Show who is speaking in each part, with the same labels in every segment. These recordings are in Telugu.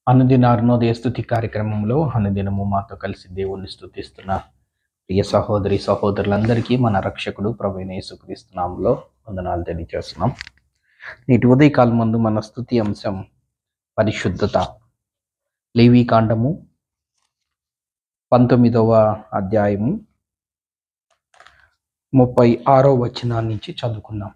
Speaker 1: అనుదిన అరుణోదయ స్థుతి కార్యక్రమంలో అనుదినము మాతో కలిసి దేవుణ్ణి స్థుతిస్తున్న ప్రియ సహోదరి సహోదరులందరికీ మన రక్షకుడు ప్రభైన యేసుక్రీస్తునామంలో వందనాలు తెలియజేస్తున్నాం నేటి ఉదయకాలం మందు మన స్థుతి అంశం పరిశుద్ధత లేవీ కాండము పంతొమ్మిదవ అధ్యాయము ముప్పై ఆరో వచనాల నుంచి చదువుకుందాం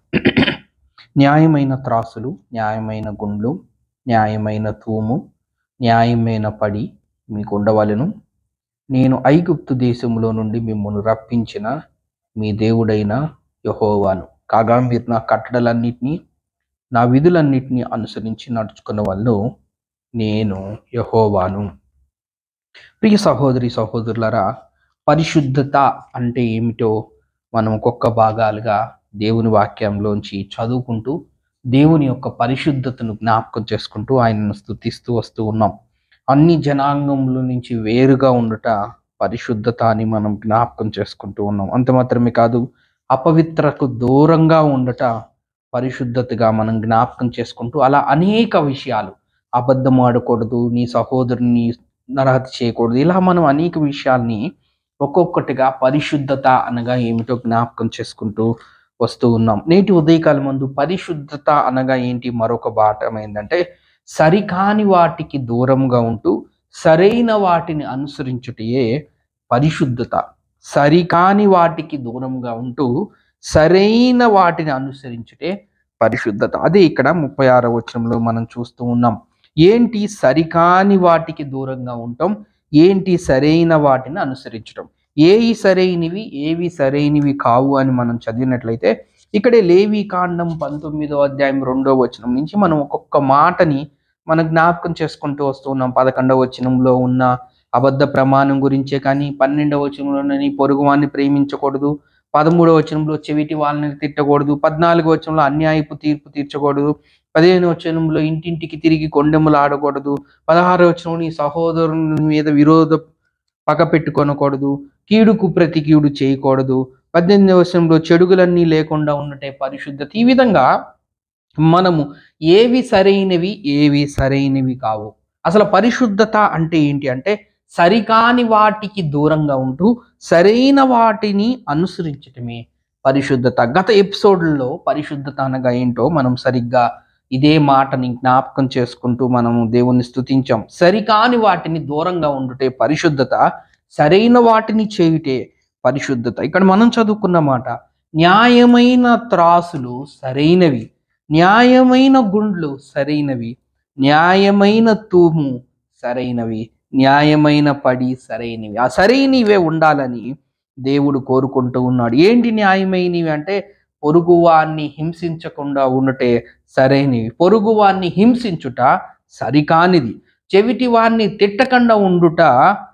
Speaker 1: న్యాయమైన త్రాసులు న్యాయమైన గుండ్లు న్యాయమైన తూము న్యాయమైన పడి మీకు ఉండవలెను నేను ఐగుప్తు దేశంలో నుండి మిమ్మల్ని రప్పించిన మీ దేవుడైన యహోవాను కాగా మీరు నా కట్టడలన్నిటినీ నా విధులన్నిటినీ అనుసరించి నడుచుకున్న వాళ్ళు నేను యహోవాను ప్రియ సహోదరి సహోదరులరా పరిశుద్ధత అంటే ఏమిటో మనం ఒక్కొక్క భాగాలుగా దేవుని వాక్యంలోంచి చదువుకుంటూ దేవుని యొక్క పరిశుద్ధతను జ్ఞాపకం చేసుకుంటూ ఆయనను స్థుతిస్తూ వస్తూ ఉన్నాం అన్ని జనాంగముల నుంచి వేరుగా ఉండుట పరిశుద్ధత అని మనం జ్ఞాపకం చేసుకుంటూ ఉన్నాం అంత మాత్రమే కాదు అపవిత్రకు దూరంగా ఉండట పరిశుద్ధతగా మనం జ్ఞాపకం చేసుకుంటూ అలా అనేక విషయాలు అబద్ధం ఆడకూడదు నీ సహోదరుని నరహత్య చేయకూడదు ఇలా మనం అనేక విషయాల్ని ఒక్కొక్కటిగా పరిశుద్ధత అనగా ఏమిటో జ్ఞాపకం చేసుకుంటూ వస్తూ ఉన్నాం నేటి ఉదయకాలం ముందు పరిశుద్ధత అనగా ఏంటి మరొక బాటం ఏంటంటే సరికాని వాటికి దూరంగా ఉంటూ సరైన వాటిని అనుసరించుటయే పరిశుద్ధత సరికాని వాటికి దూరంగా ఉంటూ సరైన వాటిని అనుసరించుటే పరిశుద్ధత అదే ఇక్కడ ముప్పై ఆరో వచనంలో మనం చూస్తూ ఉన్నాం ఏంటి సరికాని వాటికి దూరంగా ఉండటం ఏంటి సరైన వాటిని అనుసరించడం ఏవి సరైనవి ఏవి సరైనవి కావు అని మనం చదివినట్లయితే ఇక్కడే లేవి కాండం పంతొమ్మిదో అధ్యాయం రెండో వచనం నుంచి మనం ఒక్కొక్క మాటని మనం జ్ఞాపకం చేసుకుంటూ వస్తూ ఉన్నాం పదకొండవ వచనంలో ఉన్న అబద్ధ ప్రమాణం గురించే కానీ పన్నెండవ వచనంలోని పొరుగువాన్ని ప్రేమించకూడదు పదమూడవ వచనంలో చెవిటి వాళ్ళని తిట్టకూడదు పద్నాలుగో వచనంలో అన్యాయపు తీర్పు తీర్చకూడదు పదిహేను వచనంలో ఇంటింటికి తిరిగి కొండెములు ఆడకూడదు పదహారు వచనంలో నీ సహోదరుని మీద విరోధ పగ పెట్టుకొనకూడదు కీడుకు ప్రతి కీడు చేయకూడదు పద్దెనిమిది వచనంలో చెడుగులన్నీ లేకుండా ఉండటే పరిశుద్ధత ఈ విధంగా మనము ఏవి సరైనవి ఏవి సరైనవి కావు అసలు పరిశుద్ధత అంటే ఏంటి అంటే సరికాని వాటికి దూరంగా ఉంటూ సరైన వాటిని అనుసరించటమే పరిశుద్ధత గత ఎపిసోడ్లలో పరిశుద్ధత అనగా ఏంటో మనం సరిగ్గా ఇదే మాటని జ్ఞాపకం చేసుకుంటూ మనము దేవుణ్ణి స్తుతించాం సరికాని వాటిని దూరంగా ఉండుటే పరిశుద్ధత సరైన వాటిని చేయుటే పరిశుద్ధత ఇక్కడ మనం చదువుకున్న మాట న్యాయమైన త్రాసులు సరైనవి న్యాయమైన గుండ్లు సరైనవి న్యాయమైన తూము సరైనవి న్యాయమైన పడి సరైనవి ఆ సరైనవే ఉండాలని దేవుడు కోరుకుంటూ ఉన్నాడు ఏంటి న్యాయమైనవి అంటే పొరుగువాన్ని హింసించకుండా ఉండటే సరైనవి పొరుగువాన్ని హింసించుట సరికానిది చెవిటి వారిని తిట్టకుండా ఉండుట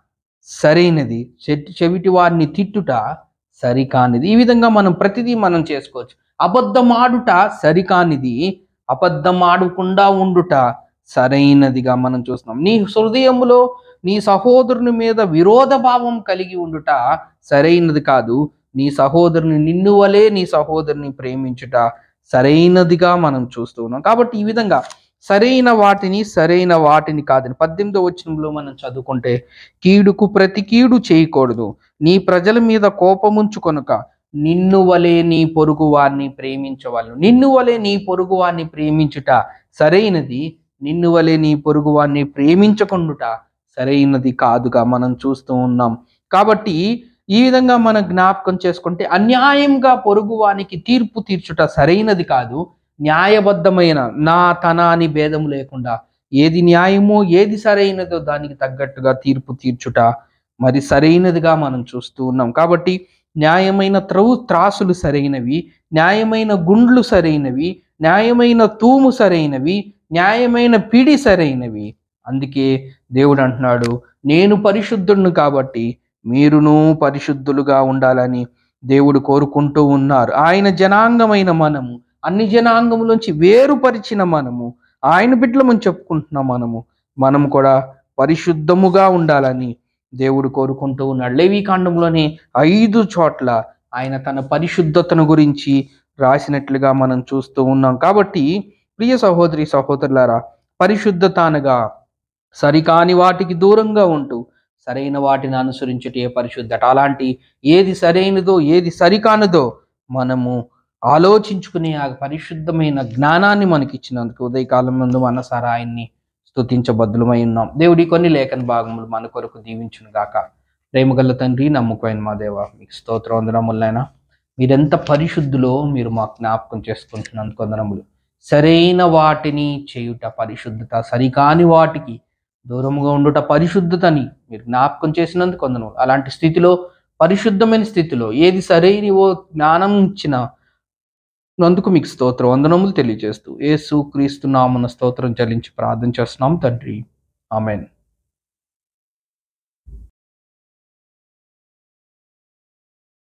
Speaker 1: సరైనది చె- చెవిటి వారిని తిట్టుట సరికానిది ఈ విధంగా మనం ప్రతిదీ మనం చేసుకోవచ్చు అబద్ధం ఆడుట సరికానిది అబద్ధం ఆడకుండా ఉండుట సరైనదిగా మనం చూస్తున్నాం నీ హృదయములో నీ సహోదరుని మీద విరోధ భావం కలిగి ఉండుట సరైనది కాదు నీ సహోదరుని నిన్ను వలే నీ సహోదరుని ప్రేమించుట సరైనదిగా మనం చూస్తూ ఉన్నాం కాబట్టి ఈ విధంగా సరైన వాటిని సరైన వాటిని కాదని పద్దెనిమిదో వచనంలో మనం చదువుకుంటే కీడుకు ప్రతి కీడు చేయకూడదు నీ ప్రజల మీద కోపముంచుకొనుక నిన్ను వలే నీ పొరుగు వారిని ప్రేమించవాళ్ళు నిన్ను వలే నీ పొరుగు వారిని ప్రేమించుట సరైనది నిన్ను వలే నీ పొరుగు వారిని ప్రేమించకుండుట సరైనది కాదుగా మనం చూస్తూ ఉన్నాం కాబట్టి ఈ విధంగా మనం జ్ఞాపకం చేసుకుంటే అన్యాయంగా పొరుగువానికి తీర్పు తీర్చుట సరైనది కాదు న్యాయబద్ధమైన నా తన అని భేదం లేకుండా ఏది న్యాయమో ఏది సరైనదో దానికి తగ్గట్టుగా తీర్పు తీర్చుట మరి సరైనదిగా మనం చూస్తూ ఉన్నాం కాబట్టి న్యాయమైన త్రవు త్రాసులు సరైనవి న్యాయమైన గుండ్లు సరైనవి న్యాయమైన తూము సరైనవి న్యాయమైన పిడి సరైనవి అందుకే దేవుడు అంటున్నాడు నేను పరిశుద్ధుడిని కాబట్టి మీరును పరిశుద్ధులుగా ఉండాలని దేవుడు కోరుకుంటూ ఉన్నారు ఆయన జనాంగమైన మనము అన్ని జనాంగములోంచి వేరుపరిచిన మనము ఆయన బిడ్డలమని చెప్పుకుంటున్నాం మనము మనం కూడా పరిశుద్ధముగా ఉండాలని దేవుడు కోరుకుంటూ ఉన్నాడు లేవి కాండంలోని ఐదు చోట్ల ఆయన తన పరిశుద్ధతను గురించి రాసినట్లుగా మనం చూస్తూ ఉన్నాం కాబట్టి ప్రియ సహోదరి సహోదరులారా పరిశుద్ధత అనగా సరికాని వాటికి దూరంగా ఉంటూ సరైన వాటిని అనుసరించుటే పరిశుద్ధత అలాంటి ఏది సరైనదో ఏది సరికానిదో మనము ఆలోచించుకునే ఆ పరిశుద్ధమైన జ్ఞానాన్ని మనకి ఇచ్చినందుకు ఉదయకాలం ముందు మనసారా ఆయన్ని స్తుతించబద్దులమై ఉన్నాం దేవుడి కొన్ని లేఖన భాగములు మన కొరకు దీవించును గాక ప్రేమగల తండ్రి నమ్మకమైన మా దేవ మీకు స్తోత్రం వందనములైనా మీరెంత పరిశుద్ధులో మీరు మా జ్ఞాపకం చేసుకుంటున్నందుకు వందనములు సరైన వాటిని చేయుట పరిశుద్ధత సరికాని వాటికి దూరంగా ఉండుట పరిశుద్ధతని మీరు జ్ఞాపకం చేసినందుకు వందనములు అలాంటి స్థితిలో పరిశుద్ధమైన స్థితిలో ఏది సరైన ఓ జ్ఞానం ఇచ్చిన అందుకు మీకు స్తోత్రం వందనములు తెలియజేస్తూ యేసు క్రీస్తు నామన స్తోత్రం చెల్లించి ప్రార్థన చేస్తున్నాం తండ్రి ఆమెన్